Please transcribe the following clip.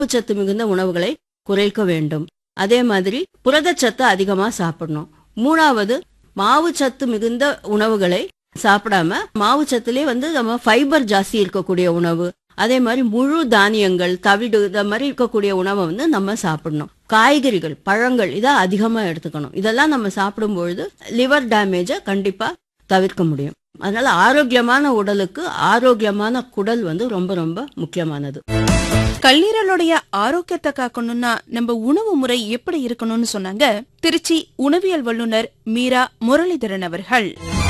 சத்து மிகுந்த உணவுகளை குறைக்க வேண்டும் அதே மாதிரி புரதச்சத்து அதிகமா சாப்பிடணும் மூணாவது மாவுச்சத்து மிகுந்த உணவுகளை சாப்பிடாம மாவுச்சத்துலயே வந்து நம்ம ஃபைபர் ஜாஸ்தி இருக்கக்கூடிய உணவு அதே மாதிரி முழு தானியங்கள் தவிடு இந்த மாதிரி இருக்கக்கூடிய உணவை வந்து நம்ம சாப்பிடணும் காய்கறிகள் பழங்கள் இதை அதிகமா எடுத்துக்கணும் இதெல்லாம் நம்ம சாப்பிடும்பொழுது லிவர் டேமேஜை கண்டிப்பா தவிர்க்க முடியும் அதனால ஆரோக்கியமான உடலுக்கு ஆரோக்கியமான குடல் வந்து ரொம்ப ரொம்ப முக்கியமானது கல்லீரலுடைய ஆரோக்கியத்தை காக்கணும்னா நம்ம உணவு முறை எப்படி இருக்கணும்னு சொன்னாங்க திருச்சி உணவியல் வல்லுநர் மீரா முரளிதரன் அவர்கள்